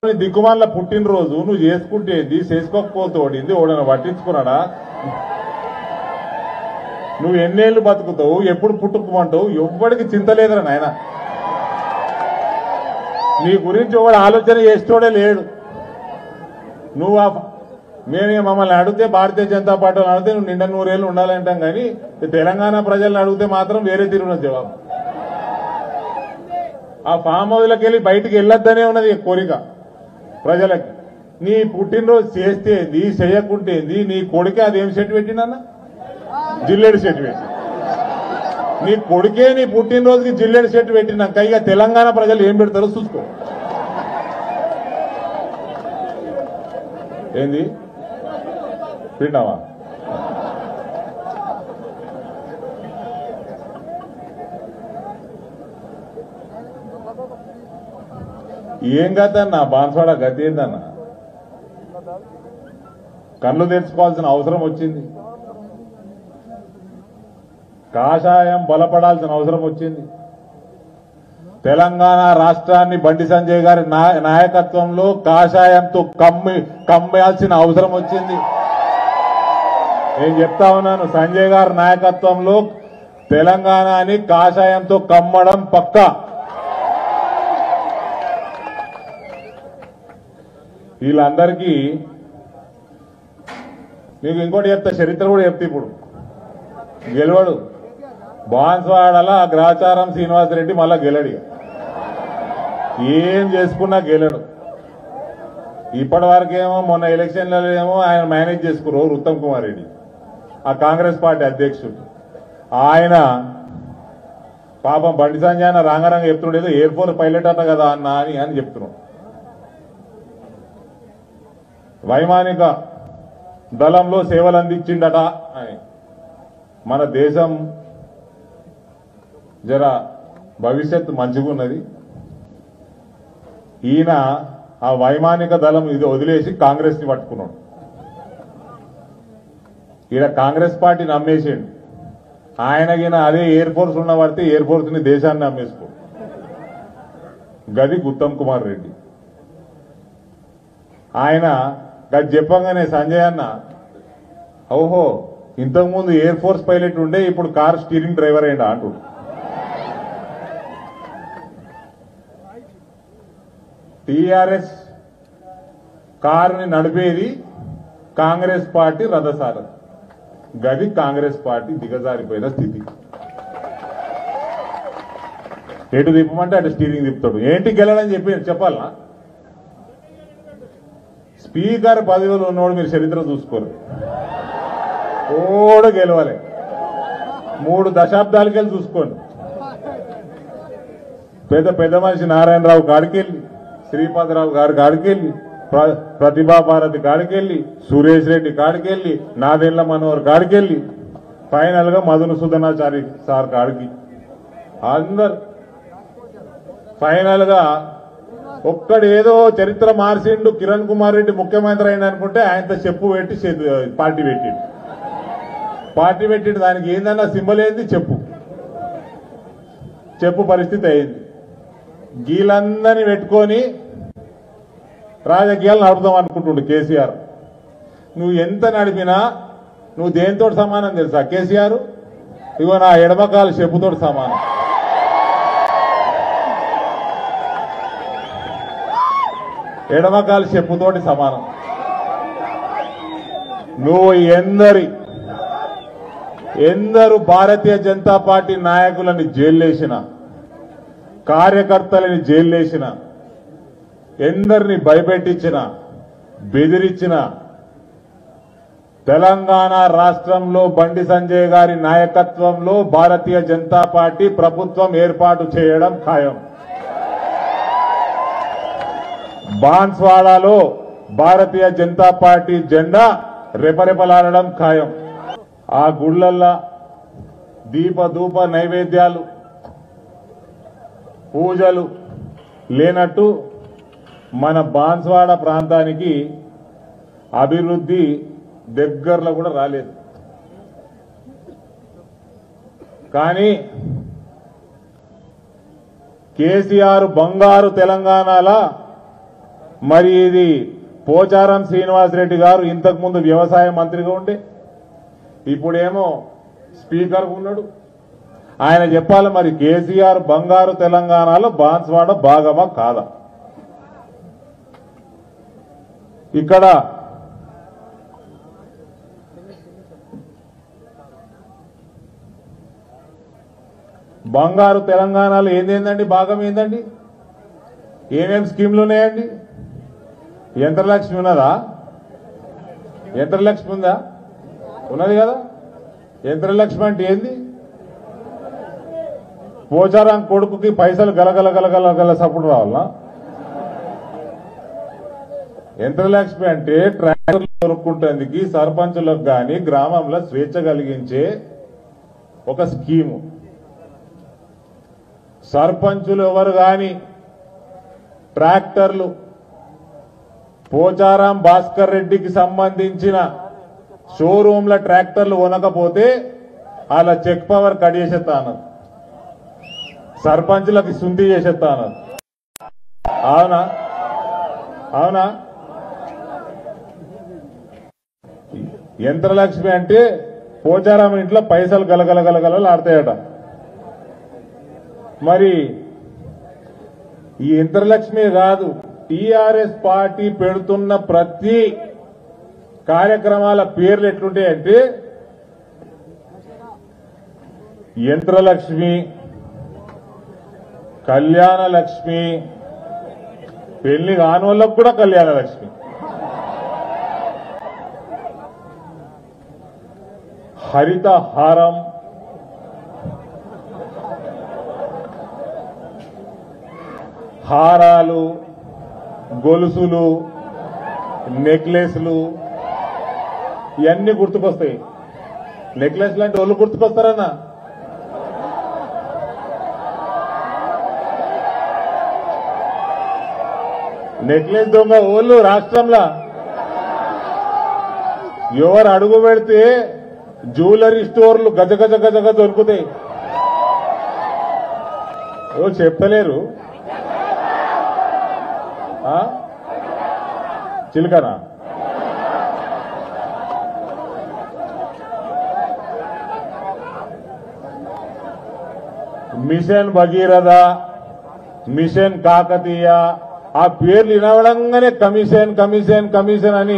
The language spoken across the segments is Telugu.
దిక్కుమాల పుట్టినరోజు నువ్వు చేసుకుంటేంది చేసుకోకపోతోడింది ఓడన పట్టించుకున్నాడా నువ్వు ఎన్నేళ్ళు బతుకుతావు ఎప్పుడు పుట్టుకోమంటావు ఎవ్వడికి చింత లేదురా నాయన నీ గురించి ఒకడు ఆలోచన చేసేటోడే లేడు నువ్వు ఆ మేము మమ్మల్ని అడిగితే భారతీయ జనతా పార్టీని అడిగితే నువ్వు నిండా నూరేళ్ళు ఉండాలంటాం కానీ తెలంగాణ ప్రజలను అడిగితే మాత్రం వేరే తీరున్న జవాబు ఆ ఫామ్ హౌస్లోకి వెళ్ళి బయటికి వెళ్ళొద్దనే ఉన్నది ఈ కోరిక ప్రజలకి నీ పుట్టినరోజు చేస్తే ఏంది చేయకుంటే ఏంది నీ కొడుకే అదేం సెట్ పెట్టినన్నా జిల్లేడు సెట్ పెట్టి నీ కొడుకే నీ పుట్టినరోజుకి జిల్లేడు సెట్ పెట్టినాక ఇక తెలంగాణ ప్రజలు ఏం పెడతారో చూసుకో ఏంది పిండావా ఏం కదన్నా బాన్స్వాడ గతి ఏందన్నా కళ్ళు తెచ్చుకోవాల్సిన అవసరం వచ్చింది కాషాయం బలపడాల్సిన అవసరం వచ్చింది తెలంగాణ రాష్ట్రాన్ని బండి సంజయ్ గారి నా- నాయకత్వంలో కాషాయంతో కమ్మి కమ్మేయాల్సిన అవసరం వచ్చింది నేను చెప్తా ఉన్నాను సంజయ్ గారి నాయకత్వంలో తెలంగాణని కాషాయంతో కమ్మడం పక్కా వీళ్ళందరికీ మీకు ఇంకోటి చెప్తా చరిత్ర కూడా చెప్తా ఇప్పుడు గెలవడు బాన్స్వాడల గ్రాచారం శ్రీనివాసరెడ్డి మళ్ళా గెలడు ఇక. ఏం చేసుకున్నా గెలడు ఇప్పటి వరకేమో మొన్న ఎలక్షన్లలో ఏమో ఆయన మేనేజ్ చేసుకున్నారు ఉత్తమ్ కుమార్ రెడ్డి ఆ కాంగ్రెస్ పార్టీ అధ్యక్షుడు ఆయన పాపం బండి సంజయ్ అన్న రాంగారంగా చెప్తుండేదో ఎయిర్ ఫోర్స్ పైలట్ అన్న కదా అన్న అని అని చెప్తున్నాడు వైమానిక దళంలో సేవలు అందించిండట అని మన దేశం జర భవిష్యత్తు మంచిగున్నది ఈయన ఆ వైమానిక దళం ఇది వదిలేసి కాంగ్రెస్ ని పట్టుకున్నాడు ఈయన కాంగ్రెస్ పార్టీ నమ్మేసిండు ఆయనకిన అదే ఎయిర్ ఫోర్స్ ఉన్న పడితే ఎయిర్ ఫోర్స్ ని దేశాన్ని నమ్మేసుకో గది ఉత్తమ్ కుమార్ రెడ్డి ఆయన గది చెప్పంగానే సంజయ్ అన్న ఓహో ఇంతకుముందు ఎయిర్ ఫోర్స్ పైలట్ ఉండే ఇప్పుడు కార్ స్టీరింగ్ డ్రైవర్ అయిందా అంటు టిఆర్ఎస్ కారుని నడిపేది కాంగ్రెస్ పార్టీ రథసారథి గది కాంగ్రెస్ పార్టీ దిగజారిపోయిన స్థితి ఎటు తిప్పమంటే అటు స్టీరింగ్ తిప్పుతాడు ఏంటి గెలడని చెప్పి చెప్పాలా స్పీకర్ పదవిలో ఉన్నోడు మీరు చరిత్ర చూసుకోరు ఓడ గెలవాలి మూడు దశాబ్దాలకి వెళ్ళి చూసుకోండి పెద్ద పెద్ద మనిషి నారాయణరావు కాడికెళ్ళి శ్రీపాదరావు గారి కాడికెళ్ళి ప్ర- ప్రతిభా భారతి కాడికెళ్ళి సురేష్ రెడ్డి కాడికెళ్ళి నాదెళ్ల మనోహర్ కాడికెళ్ళి ఫైనల్ గా మధున సుధనాచారి సార్ కాడికి అందరు ఫైనల్ గా ఒక్కడు ఏదో చరిత్ర మార్చిండు కిరణ్ కుమార్ రెడ్డి ముఖ్యమంత్రి అయిన అనుకుంటే ఆయనతో చెప్పు పెట్టి చేతు- పార్టీ పెట్టిండు పార్టీ పెట్టిండు దానికి ఏందన్నా సింబల్ ఏంది చెప్పు చెప్పు పరిస్థితి అయింది గీలందరినీ పెట్టుకొని రాజకీయాలు నడుపుదాం అనుకుంటుండు కేసీఆర్ నువ్వు ఎంత నడిపినా నువ్వు దేనితో సమానం తెలుసా కేసీఆర్ ఇగో నా ఎడమకాలు చెప్పుతో సమానం ఎడమకాలు చెప్పుతోటి సమానం నువ్వు ఎందరి ఎందరు భారతీయ జనతా పార్టీ నాయకులని జైల్లేసిన కార్యకర్తలని జైల్లేసిన ఎందరిని భయపెట్టించిన బెదిరించిన తెలంగాణ రాష్ట్రంలో బండి సంజయ్ గారి నాయకత్వంలో భారతీయ జనతా పార్టీ ప్రభుత్వం ఏర్పాటు చేయడం ఖాయం బాన్స్వాడలో భారతీయ జనతా పార్టీ జెండా రెపరెపలాడడం ఖాయం ఆ గుళ్ళల్లా దీప ధూప నైవేద్యాలు పూజలు లేనట్టు మన బాన్స్వాడ ప్రాంతానికి అభివృద్ధి దగ్గరలో కూడా రాలేదు కానీ కేసీఆర్ బంగారు తెలంగాణల మరి ఇది పోచారం శ్రీనివాసరెడ్డి గారు ఇంతకుముందు వ్యవసాయ మంత్రిగా ఉండే ఇప్పుడేమో స్పీకర్ ఉన్నాడు ఆయన చెప్పాలి మరి కేసీఆర్ బంగారు తెలంగాణలో బాన్స్వాడ భాగమా కాదా ఇక్కడ బంగారు తెలంగాణలో ఏందేందండి భాగం ఏందండి ఏమేం స్కీమ్లు ఉన్నాయండి యంత్రలక్ష్మి ఉన్నదా యంత్రలక్ష్మి ఉందా ఉన్నది కదా యంత్రలక్ష్మి అంటే ఏంది పోచారం కొడుకుకి పైసలు గలగల గలగల గల సప్పుడు రావాలా యంత్రలక్ష్మి అంటే ట్రాక్టర్లు కొనుక్కుంటేందుకు సర్పంచులకు గాని గ్రామంలో స్వేచ్ఛ కలిగించే ఒక స్కీము సర్పంచులు ఎవరు గాని ట్రాక్టర్లు పోచారం భాస్కర్ రెడ్డికి సంబంధించిన షోరూంల ట్రాక్టర్లు కొనకపోతే అలా చెక్ పవర్ కట్ చేసేస్తాను సర్పంచులకి శుంఠి చేసేస్తాను అవునా అవునా యంత్రలక్ష్మి అంటే పోచారం ఇంట్లో పైసలు గలగల గలగలలు ఆడతాయట మరి ఈ యంత్రలక్ష్మి కాదు టిఆర్ఎస్ పార్టీ పెడుతున్న ప్రతి కార్యక్రమాల పేర్లు ఎట్లుంటాయంటే యంత్రలక్ష్మి కళ్యాణ లక్ష్మి పెళ్లి కాని వాళ్ళకు కూడా కళ్యాణ లక్ష్మి హరిత హారం హారాలు గొలుసులు నెక్లెస్లు ఇవన్నీ గుర్తుకొస్తాయి నెక్లెస్ లాంటి వాళ్ళు గుర్తుకొస్తారన్నా నెక్లెస్ దొంగ ఓళ్ళు రాష్ట్రంలో ఎవరు అడుగు పెడితే జ్యువెలరీ స్టోర్లు గజ గజ గజగా దొరుకుతాయి ఓ చెప్తలేరు ఆ? చిలకనా మిషన్ భగీరథ మిషన్ కాకతీయ ఆ పేర్లు వినవడంగానే కమిషన్ కమిషన్ కమిషన్ అని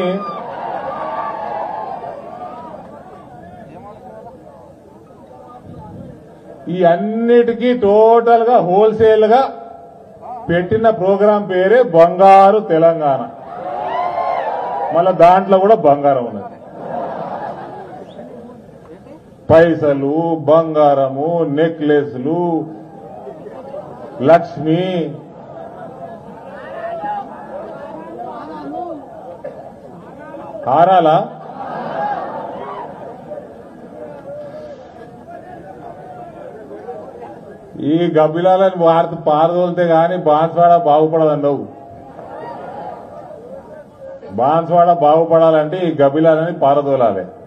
ఈ అన్నిటికీ టోటల్ గా హోల్సేల్ గా పెట్టిన ప్రోగ్రాం పేరే బంగారు తెలంగాణ మళ్ళా దాంట్లో కూడా బంగారం ఉన్నది పైసలు బంగారము నెక్లెస్లు లక్ష్మి హారాలా ఈ గబ్బిలాలని భారత పారదోలితే గాని బాన్స్వాడ బాగుపడదండవు బాన్స్వాడ బాగుపడాలంటే ఈ గబ్బిలాలని పారదోలాలి